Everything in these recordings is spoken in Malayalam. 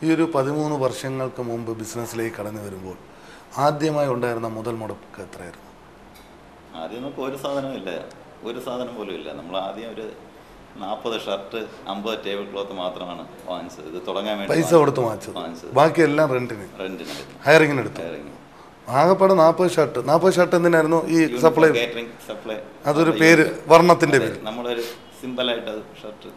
ഈ ഒരു പതിമൂന്ന് വർഷങ്ങൾക്ക് മുമ്പ് ബിസിനസ്സിലേക്ക് കടന്നു വരുമ്പോൾ ആദ്യമായി ഉണ്ടായിരുന്ന മുതൽ മുടക്ക് എത്രയായിരുന്നു ആദ്യം നമുക്ക് ഒരു സാധനവും ഇല്ല ഒരു സാധനം പോലും ഇല്ല നമ്മൾ ആദ്യം ഒരു നാൽപ്പത് ഷർട്ട് അമ്പത് ടേബിൾ ക്ലോത്ത് മാത്രമാണ് വാങ്ങിച്ചത് ഇത് തുടങ്ങാൻ വേണ്ടി പൈസ കൊടുത്ത് വാങ്ങിച്ചത് വാങ്ങിച്ചത് ബാക്കിയെല്ലാം റെന്റിന് റെന്റിനായിരുന്നു ഹയറിങ്ങിന് എടുത്തു ഹയറിങ് ആകെപ്പാടെ നാൽപ്പത് ഷർട്ട് നാൽപ്പത് ഷർട്ട് എന്തിനായിരുന്നു ഈ സപ്ലൈ കാറ്ററിംഗ് സപ്ലൈ അതൊരു പേര് വർണ്ണത്തിന്റെ പേര് നമ്മളൊരു സിമ്പിളായിട്ട് അത് ഷർട്ട്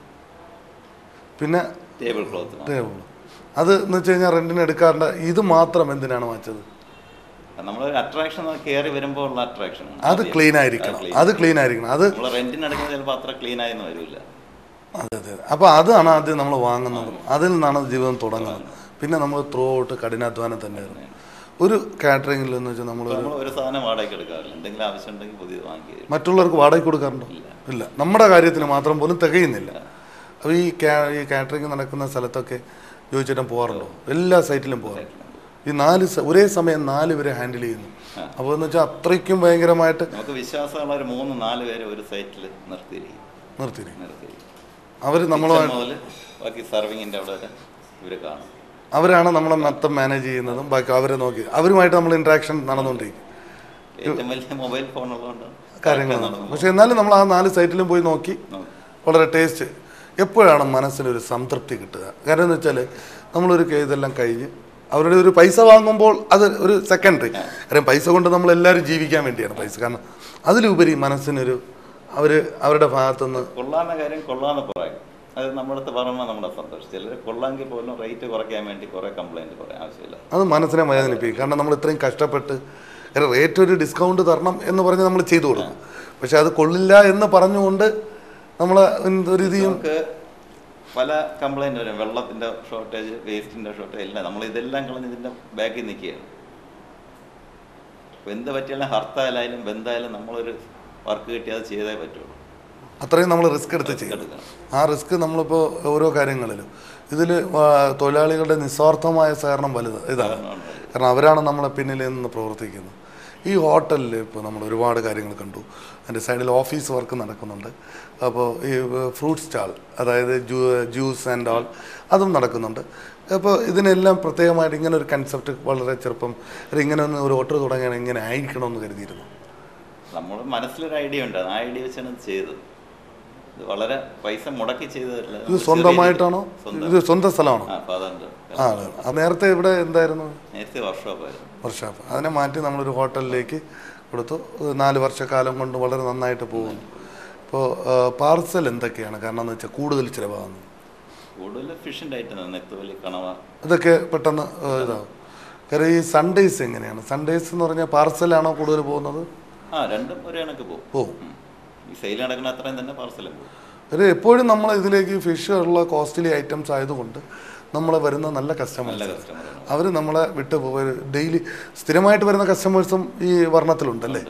പിന്നെ ടേബിൾ ക്ലോത്ത് ഇതേ ഉള്ളൂ അത് എന്ന് വെച്ച് കഴിഞ്ഞാൽ റെന്റിന് എടുക്കാറുണ്ട് ഇത് മാത്രം എന്തിനാണ് വാങ്ങിച്ചത് നമ്മളൊരു അട്രാക്ഷൻ കയറി വരുമ്പോൾ ഉള്ള അട്രാക്ഷൻ അത് ക്ലീൻ ആയിരിക്കണം അത് ക്ലീൻ ആയിരിക്കണം അത് നമ്മൾ റെന്റിന് എടുക്കുന്നത് ചിലപ്പോൾ അത്ര ക്ലീൻ ആയെന്ന് വരില്ല അതെ അതെ അപ്പോൾ അതാണ് ആദ്യം നമ്മൾ വാങ്ങുന്നത് അതിൽ നിന്നാണ് ജീവിതം തുടങ്ങുന്നത് പിന്നെ നമ്മൾ ത്രൂ ഔട്ട് കഠിനാധ്വാനം തന്നെയായിരുന്നു ഒരു കാറ്ററിംഗിൽ എന്ന് വെച്ചാൽ നമ്മൾ നമ്മൾ ഒരു സാധനം വാടകയ്ക്ക് എടുക്കാറില്ല എന്തെങ്കിലും ആവശ്യം ഉണ്ടെങ്കിൽ പുതിയത് വാങ്ങിക്കുക മറ്റുള്ളവർക്ക് വാടകയ്ക്ക് കൊടുക്കാറുണ്ടോ ഇല്ല നമ്മുടെ കാര്യത്തിന് മാത്രം പോലും തികയുന്നില്ല അപ്പോൾ ഈ കാ ഈ കാറ്ററിംഗ് നടക്കുന്ന സ്ഥലത്തൊക്കെ ജോയിച്ചേട്ടൻ പോകാറുണ്ടോ എല്ലാ സൈറ്റിലും പോകാറുണ്ട് ഈ നാല് സ- ഒരേ സമയം നാല് പേരെ ഹാൻഡിൽ ചെയ്യുന്നു അപ്പോൾ എന്ന് വെച്ചാൽ അത്രയ്ക്കും ഭയങ്കരമായിട്ട് നമുക്ക് വിശ്വാസമുള്ള ഒരു മൂന്ന് നാല് പേരെ ഒരു സൈറ്റിൽ നിർത്തിയിരിക്കും നിർത്തിയിരിക്കും നിർത്തിയിരിക്കും അവർ നമ്മളുമായി മുതൽ ബാക്കി സർവിങ്ങിൻ്റെ അവിടെ വരെ ഇവർ കാണും അവരാണ് നമ്മളെ മൊത്തം മാനേജ് ചെയ്യുന്നതും ബാക്കി അവരെ നോക്കി അവരുമായിട്ട് നമ്മൾ ഇൻട്രാക്ഷൻ നടന്നുകൊണ്ടിരിക്കും ഏറ്റവും വലിയ മൊബൈൽ ഫോൺ ഉള്ളതുകൊണ്ടാണ് കാര്യങ്ങൾ നടന്നു നടന്നു പക്ഷെ എന്നാലും നമ്മൾ ആ നാല് സൈറ്റിലും പോയി നോക്കി വളരെ ടേസ്റ്റ് എപ്പോഴാണ് മനസ്സിനൊരു സംതൃപ്തി കിട്ടുക കാരണം എന്ന് വെച്ചാൽ നമ്മളൊരു കേ- ഇതെല്ലാം കഴിഞ്ഞ് അവരുടെ ഒരു പൈസ വാങ്ങുമ്പോൾ അത് ഒരു സെക്കൻഡറി കാരണം പൈസ കൊണ്ട് നമ്മൾ എല്ലാവരും ജീവിക്കാൻ വേണ്ടിയാണ് പൈസ കാരണം അതിലുപരി മനസ്സിനൊരു അവർ അവരുടെ ഭാഗത്തുനിന്ന് കൊള്ളാവുന്ന കാര്യം കൊള്ളാന്ന് പറയും അത് നമ്മുടെ അടുത്ത് പറയുമ്പോൾ നമ്മുടെ സന്തോഷം ചിലർ കൊള്ളാമെങ്കിൽ പോലും റേറ്റ് കുറയ്ക്കാൻ വേണ്ടി കുറേ കംപ്ലൈൻറ്റ് പറയാൻ ആവശ്യമില്ല അത് മനസ്സിനെ വേദനിപ്പിക്കും കാരണം നമ്മൾ ഇത്രയും കഷ്ടപ്പെട്ട് കാരണം റേറ്റ് ഒരു ഡിസ്കൗണ്ട് തരണം എന്ന് പറഞ്ഞ് നമ്മൾ ചെയ്തു കൊടുക്കും പക്ഷെ അത് കൊള്ളില്ല എന്ന് പറഞ്ഞുകൊണ്ട് നമ്മൾ ഒരു ഇത് ചെയ്യും നമുക്ക് പല കംപ്ലൈൻറ്റ് വരും വെള്ളത്തിൻ്റെ ഷോർട്ടേജ് വേസ്റ്റിൻ്റെ ഷോർട്ടേജ് എല്ലാം നമ്മൾ ഇതെല്ലാം കളഞ്ഞ് ഇതിൻ്റെ ബാക്കിൽ നിൽക്കുകയാണ് അപ്പോൾ എന്ത് പറ്റിയാലും ഹർത്താലായാലും ബന്ധായാലും നമ്മളൊരു വർക്ക് കിട്ടിയാൽ അത് ചെയ്തേ പറ്റുള്ളൂ അത്രയും നമ്മൾ റിസ്ക് എടുത്ത് ചെയ്യണം എടുക്കണം ആ റിസ്ക് നമ്മളിപ്പോൾ ഓരോ കാര്യങ്ങളിലും ഇതിൽ തൊഴിലാളികളുടെ നിസ്വാർത്ഥമായ സഹകരണം വലുത് ഇതാണ് കാരണം അവരാണ് നമ്മളെ പിന്നിൽ നിന്ന് പ്രവർത്തിക്കുന്നത് ഈ ഹോട്ടലിൽ ഇപ്പോൾ നമ്മൾ ഒരുപാട് കാര്യങ്ങൾ കണ്ടു അതിൻ്റെ സൈഡിൽ ഓഫീസ് വർക്ക് നടക്കുന്നുണ്ട് അപ്പോൾ ഈ ഫ്രൂട്ട് സ്റ്റാൾ അതായത് ജ്യൂ ജ്യൂസ് ആൻഡ് ആൾ അതും നടക്കുന്നുണ്ട് അപ്പോൾ ഇതിനെല്ലാം പ്രത്യേകമായിട്ട് ഇങ്ങനെ ഒരു കൺസെപ്റ്റ് വളരെ ചെറുപ്പം ഒരു ഇങ്ങനെ ഒന്ന് ഒരു ഹോട്ടൽ തുടങ്ങുകയാണെങ്കിൽ ഇങ്ങനെ ആയിരിക്കണമെന്ന് കരുതിയിരുന്നു നമ്മൾ മനസ്സിലൊരു ഐഡിയ ഉണ്ട് ആ ഐഡിയ വെച്ചാണ് ഇത് ചെയ്തത് ഇത് വളരെ പൈസ മുടക്കി ചെയ്തതല്ല ഇത് സ്വന്തമായിട്ടാണോ സ്വന്തം ഇത് സ്വന്തം സ്ഥലമാണോ ആ ഫാദറിൻ്റെ ആ അതെ. ആ, നേരത്തെ ഇവിടെ എന്തായിരുന്നു നേരത്തെ വർക്ക്ഷോപ്പായിരുന്നു വർഷാപ്പ് അതിനെ മാറ്റി നമ്മളൊരു ഹോട്ടലിലേക്ക് കൊടുത്തു ഒരു നാല് വർഷക്കാലം കൊണ്ട് വളരെ നന്നായിട്ട് പോകുന്നു ഇപ്പോൾ പാർസൽ എന്തൊക്കെയാണ് കാരണം എന്ന് വെച്ചാൽ കൂടുതൽ ചിലവാകുന്നു കൂടുതൽ ഫിഷിൻ്റെ ഐറ്റം നെത്തുവലി കണവ ഇതൊക്കെ പെട്ടെന്ന് ആ, ഇതാവും കാര്യം ഈ സൺഡേസ് എങ്ങനെയാണ് സൺഡേസ് എന്ന് പറഞ്ഞാൽ പാർസലാണോ കൂടുതൽ പോകുന്നത് ആ രണ്ടും ഒരു കണക്ക് പോകും പോകും ഉം. ഈ സെയിൽ നടക്കുന്ന അത്രയും തന്നെ പാർസലും പോകും ഒരു എപ്പോഴും നമ്മൾ ഇതിലേക്ക് ഫിഷ് ഉള്ള കോസ്റ്റ്ലി ഐറ്റംസ് ആയതുകൊണ്ട് നമ്മൾ വരുന്ന നല്ല നല്ല കസ്റ്റമേഴ്സ് കസ്റ്റമറാണ് അവർ നമ്മളെ വിട്ട് ഡെയിലി സ്ഥിരമായിട്ട് വരുന്ന കസ്റ്റമേഴ്സും ഈ വർണ്ണത്തിലുണ്ടല്ലേ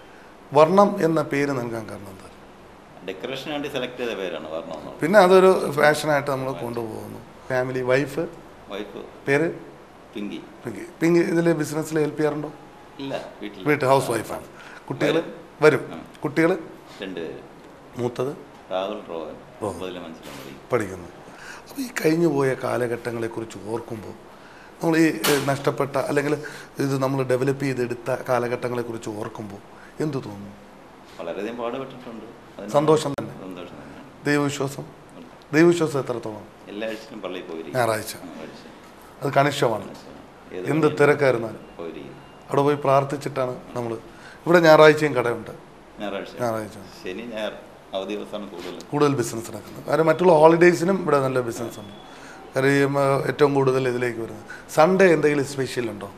വർണ്ണം എന്ന പേര് നൽകാൻ കാരണം എന്താ ഡെക്കറേഷന് വേണ്ടി സെലക്ട് ചെയ്ത പേരാണ് പറഞ്ഞത് പിന്നെ അതൊരു ഫാഷനായിട്ട് നമ്മൾ കൊണ്ടുപോകുന്നു ഫാമിലി വൈഫ് വൈഫ് പേര് പിങ്കി പിങ്കി പിങ്കി ഇതിൽ ബിസിനസ്സിൽ ഹെൽപ്പ് ചെയ്യാറുണ്ടോ ഇല്ല വീട്ടിൽ വീട്ട് ഹൗസ് വൈഫാണ് കുട്ടികൾ വരും കുട്ടികൾ രണ്ടുപേര് മൂത്തത് രാഹുൽ റോയൽ ഒമ്പതിലെ മനസ്സിലായി പഠിക്കുന്നു അപ്പോൾ ഈ കഴിഞ്ഞു പോയ കാലഘട്ടങ്ങളെക്കുറിച്ച് ഓർക്കുമ്പോൾ നമ്മൾ ഈ ഏഹ്, നഷ്ടപ്പെട്ട അല്ലെങ്കിൽ ഇത് നമ്മൾ ഡെവലപ്പ് ചെയ്തെടുത്ത കാലഘട്ടങ്ങളെക്കുറിച്ച് ഓർക്കുമ്പോൾ എന്തു തോന്നുന്നു വളരെയധികം പാടുപെട്ടിട്ടുണ്ട് അതിന് സന്തോഷം തന്നെ സന്തോഷം തന്നെയാണ് ദൈവവിശ്വാസം ദൈവവിശ്വാസം എത്രത്തോളം എല്ലാ ആഴ്ചയിലും പള്ളിയിൽ പോയിരിക്കും ഞായറാഴ്ച ആ, ആഴ്ച. അത് കണിശമാണ് ഏത് എന്ത് പള്ളിയിൽ തിരക്കായിരുന്നാലും പോയിരിക്കും അവിടെ പോയി പ്രാർത്ഥിച്ചിട്ടാണ് നമ്മൾ ഇവിടെ ഞായറാഴ്ചയും കടയുണ്ട് ഞായറാഴ്ച ഞായറാഴ്ച ശനി ഞായർ അവധി ദിവസമാണ് കൂടുതൽ കൂടുതൽ ബിസിനസ് നടക്കുന്നത് കാരണം മറ്റുള്ള ഹോളിഡേയ്സിനും ഇവിടെ നല്ല ബിസിനസ് ഉണ്ട് കാരണം ഈ, ഉം, ഏറ്റവും കൂടുതൽ ഇതിലേക്ക് വരുന്നത് സൺഡേ എന്തെങ്കിലും സ്പെഷ്യൽ ഉണ്ടോ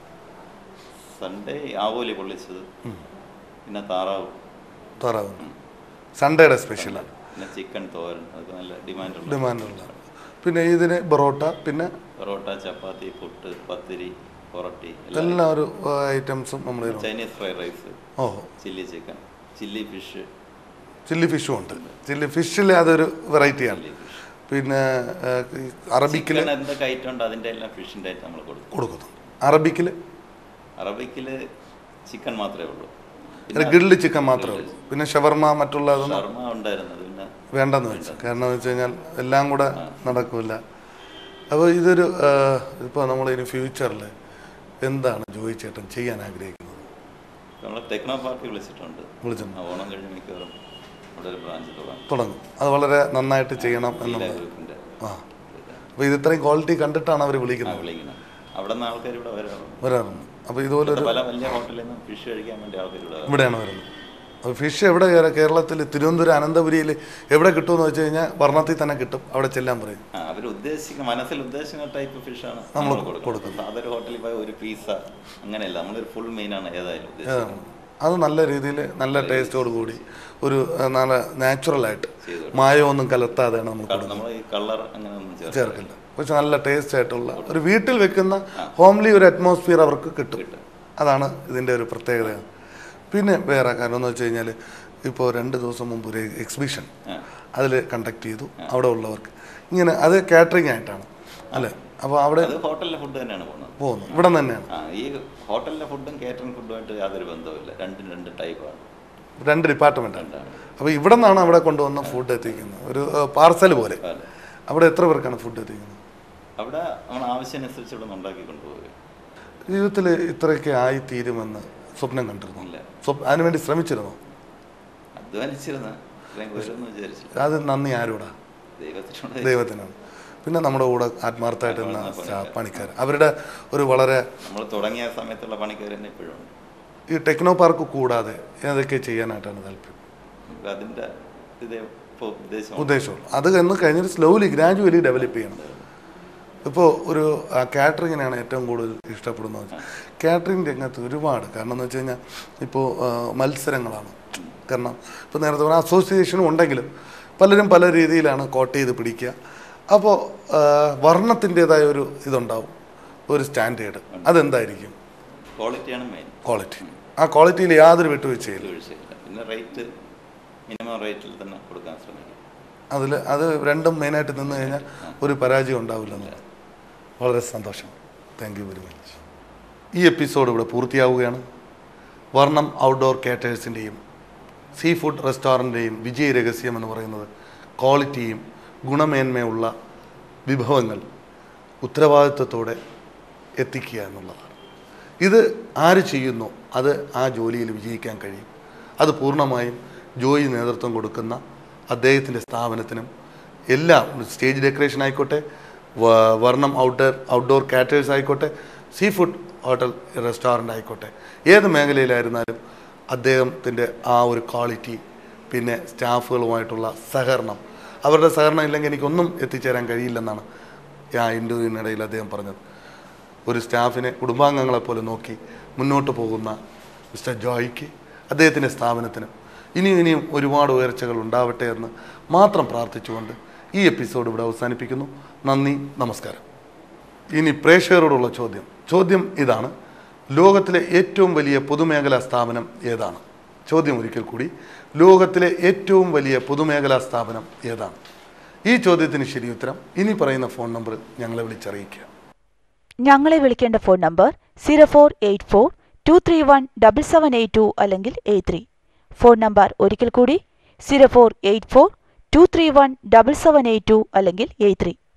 സൺഡേ ആവോലി പൊള്ളിച്ചത് പിന്നെ താറാവ് താറാവ് സൺഡേയുടെ സ്പെഷ്യലാണ് പിന്നെ ചിക്കൻ തോരൻ അതൊക്കെ നല്ല ഡിമാൻഡുള്ള ഡിമാൻഡുള്ള പിന്നെ ഇതിന് പൊറോട്ട പിന്നെ പൊറോട്ട ചപ്പാത്തി പുട്ട് പത്തിരി പൊറോട്ടി എല്ലാം എല്ലാ ഒരു ഐറ്റംസും നമ്മൾ ചൈനീസ് ഫ്രൈഡ് റൈസ് ഓഹോ chilli chicken chilli fish chilli ഫിഷും ഉണ്ട് ചില്ലി ഫിഷിൽ അതൊരു വെറൈറ്റിയാണ് ചില്ലി ഫിഷ് പിന്നെ അറബിക്കിൽ ചിക്കൻ എന്തൊക്കെ ഐറ്റം ഉണ്ട് അതിൻ്റെ എല്ലാം ഫിഷിൻ്റെ ഐറ്റം നമ്മൾ കൊടുക്കും കൊടുക്കുന്നുണ്ട് അറബിക്കിൽ അറബിക്കിൽ ചിക്കൻ മാത്രമേ ഉള്ളൂ ഗ്രിൽഡ് ചിക്കൻ മാത്രമേ ഉള്ളൂ പിന്നെ ഷവർമ മറ്റുള്ളതൊന്നും ഷർമ ഉണ്ടായിരുന്നത് പിന്നെ വേണ്ടെന്ന് വെച്ചു കാരണം എന്ന് വെച്ച് കഴിഞ്ഞാൽ എല്ലാം കൂടെ നടക്കില്ല അപ്പോൾ ഇതൊരു ഇപ്പോൾ നമ്മൾ ഇനി ഫ്യൂച്ചറിൽ എന്താണ് ജോയി ചേട്ടൻ ചെയ്യാൻ ആഗ്രഹിക്കുന്നത് നമ്മൾ ടെക്നോ പാർക്കി വിളിച്ചിട്ടുണ്ട് വിളിച്ചിട്ടുണ്ട് ആ, ഓണം കഴിഞ്ഞ് മിക്കവാറും അവിടെ ഒരു ബ്രാഞ്ച് തുടങ്ങും തുടങ്ങും അത് വളരെ നന്നായിട്ട് ചെയ്യണം എന്നുള്ളത് ഗ്രൂപ്പിൻ്റെ ആ അപ്പോൾ ഇത് ഇത്രയും ക്വാളിറ്റി കണ്ടിട്ടാണ് അവർ ആ വിളിക്കുന്നത് വിളിക്കുന്നത് അവിടെ നിന്ന് ആൾക്കാർ ഇവിടെ വരാറുണ്ട് വരാറുണ്ട് അപ്പോൾ ഇതുപോലെ ഒരു പല വലിയ ഹോട്ടലിൽ നിന്ന് ഫിഷ് കഴിക്കാൻ വേണ്ടി ആൾക്കാർ ഇവിടെ വരാറുണ്ട്. ഇവിടെയാണ് വരുന്നത് അപ്പോൾ ഫിഷ് എവിടെ കയറാ- കേരളത്തിൽ തിരുവനന്തപുരം അനന്തപുരിയിൽ എവിടെ കിട്ടുമെന്ന് വെച്ച് കഴിഞ്ഞാൽ വർണ്ണത്തിൽ തന്നെ കിട്ടും അവിടെ ചെല്ലാൻ പറയും ആ അവർ ഉദ്ദേശിക്കുന്ന മനസ്സിൽ ഉദ്ദേശിക്കുന്ന ടൈപ്പ് ഫിഷാണ് നമ്മൾ നമ്മൾ കൊടുക്കുന്നത് സാധാരണ ഹോട്ടലിൽ പോയ ഒരു പീസ അങ്ങനെയല്ല നമ്മളൊരു ഫുൾ മീനാണ് ഏതായാലും ഉദ്ദേശിക്കുന്നത് അത് നല്ല രീതിയിൽ നല്ല ടേസ്റ്റോട് കൂടി ഒരു ആ, നല്ല നാച്ചുറലായിട്ട് ചെയ്തു മായമൊന്നും കലർത്താതെയാണ് നമ്മൾ കൊടുക്കുന്നത് നമ്മൾ ഈ കളർ അങ്ങനെ ഒന്നും ചേർത്ത് ചേർക്കില്ല പക്ഷെ നല്ല ടേസ്റ്റ് ആയിട്ടുള്ള ഒരു വീട്ടിൽ വെക്കുന്ന ഹോംലി ഒരു അറ്റ്മോസ്ഫിയർ അവർക്ക് കിട്ടും അതാണ് ഇതിൻ്റെ ഒരു പ്രത്യേകത പിന്നെ വേറെ കാരണം എന്ന് വെച്ച് കഴിഞ്ഞാൽ ഇപ്പോൾ രണ്ട് ദിവസം മുമ്പ് ഒരു എക്സിബിഷൻ ആ. അതിൽ കണ്ടക്ട് ചെയ്തു അവിടെ ഉള്ളവർക്ക് ഇങ്ങനെ അത് കാറ്ററിംഗ് ആയിട്ടാണ് അല്ലേ അപ്പോൾ അവിടെ അത് ഹോട്ടലിലെ ഫുഡ് തന്നെയാണ് പോകുന്നത് പോകുന്നു ഇവിടെ തന്നെയാണ് ആ ഈ ഹോട്ടലിലെ ഫുഡും കാറ്ററിംഗ് ഫുഡുമായിട്ട് യാതൊരു ബന്ധവുമില്ല രണ്ടും രണ്ട് ടൈപ്പാണ് രണ്ട് ഡിപ്പാർട്ട്മെൻറ്റാണ് രണ്ടാണ് അപ്പോൾ ഇവിടെ നിന്നാണ് അവിടെ കൊണ്ടുവന്ന ഫുഡ് എത്തിക്കുന്നത് ഒരു പാർസൽ പോലെ അതെ. അവിടെ എത്ര പേർക്കാണ് ഫുഡ് എത്തിക്കുന്നത് അവിടെ നമ്മൾ ആവശ്യമനുസരിച്ച് ഇവിടെ നിന്ന് ഉണ്ടാക്കി കൊണ്ടുപോകുക ജീവിതത്തിൽ ഇത്രയൊക്കെ ആയി തീരുമെന്ന് സ്വപ്നം കണ്ടിരുന്നു ഇല്ല സ്വപ് അതിനുവേണ്ടി ശ്രമിച്ചിരുന്നു അധ്വാനിച്ചിരുന്ന ഇത്രയും വരുമെന്ന് വിചാരിച്ചില്ല അത് നന്ദി ആരോടാ ദൈവത്തിനോട് ദൈവത്തിനാണ് പിന്നെ നമ്മുടെ കൂടെ ആത്മാർത്ഥമായിട്ട് നിന്ന സ്റ്റാ- പണിക്കാർ അവരുടെ ഒരു വളരെ നമ്മൾ തുടങ്ങിയ സമയത്തുള്ള പണിക്കാർ തന്നെ ഇപ്പോഴും ഉണ്ട് ഈ ടെക്നോ പാർക്ക് കൂടാതെ ഏതൊക്കെ ചെയ്യാനായിട്ടാണ് താല്പര്യം നമുക്ക് അതിൻ്റെ ഇത് ഇപ്പോൾ ഉദ്ദേശം ഉദ്ദേശമുള്ളൂ അത് എന്ന് കഴിഞ്ഞിട്ട് സ്ലോലി ഗ്രാജുവലി ഡെവലപ്പ് ചെയ്യണം ഇപ്പോൾ ഒരു കാറ്ററിങ്ങിനാണ് ഏറ്റവും കൂടുതൽ ഇഷ്ടപ്പെടുന്നത് കാറ്ററിംഗ് രംഗത്ത് ഒരുപാട് കാരണം എന്ന് വെച്ച് കഴിഞ്ഞാൽ ഇപ്പോൾ മത്സരങ്ങളാണ് കാരണം ഇപ്പോൾ നേരത്തെ പറഞ്ഞ അസോസിയേഷനും ഉണ്ടെങ്കിലും പലരും പല രീതിയിലാണ് കോട്ട് ചെയ്ത് പിടിക്കുക അപ്പോൾ വർണ്ണത്തിൻ്റെതായ ഒരു ഇതുണ്ടാവും ഒരു സ്റ്റാൻഡേർഡ് അതെന്തായിരിക്കും ക്വാളിറ്റിയാണ് മെയിൻ ക്വാളിറ്റി ആ ക്വാളിറ്റിയിൽ യാതൊരു വിട്ടുവീഴ്ചയില്ല വീഴ്ചയില്ല പിന്നെ റേറ്റ് മിനിമം റേറ്റിൽ തന്നെ കൊടുക്കാൻ ശ്രമിക്കും അതിൽ അത് രണ്ടും മെയിനായിട്ട് നിന്ന് കഴിഞ്ഞാൽ ഒരു പരാജയം ഉണ്ടാവില്ലെന്ന് വളരെ സന്തോഷം താങ്ക് യു വെരി മച്ച് ഈ എപ്പിസോഡ് ഇവിടെ പൂർത്തിയാവുകയാണ് വർണ്ണം ഔട്ട്ഡോർ കാറ്റേഴ്സിൻ്റെയും സീ ഫുഡ് റെസ്റ്റോറൻറ്റിൻ്റെയും വിജയ രഹസ്യം എന്ന് പറയുന്നത് ക്വാളിറ്റിയും ഗുണമേന്മയുള്ള വിഭവങ്ങൾ ഉത്തരവാദിത്വത്തോടെ എത്തിക്കുക എന്നുള്ളതാണ് ഇത് ആര് ചെയ്യുന്നു അത് ആ ജോലിയിൽ വിജയിക്കാൻ കഴിയും അത് പൂർണ്ണമായും ജോയി നേതൃത്വം കൊടുക്കുന്ന അദ്ദേഹത്തിൻ്റെ സ്ഥാപനത്തിനും എല്ലാം സ്റ്റേജ് ഡെക്കറേഷൻ ആയിക്കോട്ടെ വ- വർണ്ണം ഔട്ട്ഡോർ ഔട്ട്ഡോർ കാറ്റേഴ്സ് ആയിക്കോട്ടെ സീ ഫുഡ് ഹോട്ടൽ റെസ്റ്റോറൻ്റ് ആയിക്കോട്ടെ ഏത് മേഖലയിലായിരുന്നാലും അദ്ദേഹത്തിൻ്റെ ആ ഒരു ക്വാളിറ്റി പിന്നെ സ്റ്റാഫുകളുമായിട്ടുള്ള സഹകരണം അവരുടെ സഹകരണം ഇല്ലെങ്കിൽ എനിക്കൊന്നും എത്തിച്ചേരാൻ കഴിയില്ലെന്നാണ് ആ ഇൻ്റർവ്യൂവിനിടയിൽ അദ്ദേഹം പറഞ്ഞത് ഒരു സ്റ്റാഫിനെ കുടുംബാംഗങ്ങളെ പോലെ നോക്കി മുന്നോട്ട് പോകുന്ന മിസ്റ്റർ ജോയ്ക്ക് അദ്ദേഹത്തിൻ്റെ സ്ഥാപനത്തിനും ഇനിയും ഇനിയും ഒരുപാട് ഉയർച്ചകൾ ഉണ്ടാവട്ടെ എന്ന് മാത്രം പ്രാർത്ഥിച്ചുകൊണ്ട് ഈ എപ്പിസോഡ് ഇവിടെ അവസാനിപ്പിക്കുന്നു നന്ദി നമസ്കാരം ഇനി പ്രേക്ഷകരോടുള്ള ചോദ്യം ചോദ്യം ഇതാണ് ലോകത്തിലെ ഏറ്റവും വലിയ പൊതുമേഖലാ സ്ഥാപനം ഏതാണ് ചോദ്യം ഒരിക്കൽ കൂടി ലോകത്തിലെ ഏറ്റവും വലിയ പൊതുമേഖലാ സ്ഥാപനം ഏതാണ് ഈ ചോദ്യത്തിന് ശരിയുത്തരം ഇനി പറയുന്ന ഫോൺ നമ്പറിൽ ഞങ്ങളെ വിളിച്ചറിയിക്കുക ഞങ്ങളെ വിളിക്കേണ്ട phone number zero four eight four two three one double seven eight two അല്ലെങ്കിൽ എയ്റ്റ് ത്രീ ഫോൺ നമ്പർ ഒരിക്കൽ കൂടി zero four eight four two three one double seven eight two അല്ലെങ്കിൽ എയ്റ്റ് ത്രീ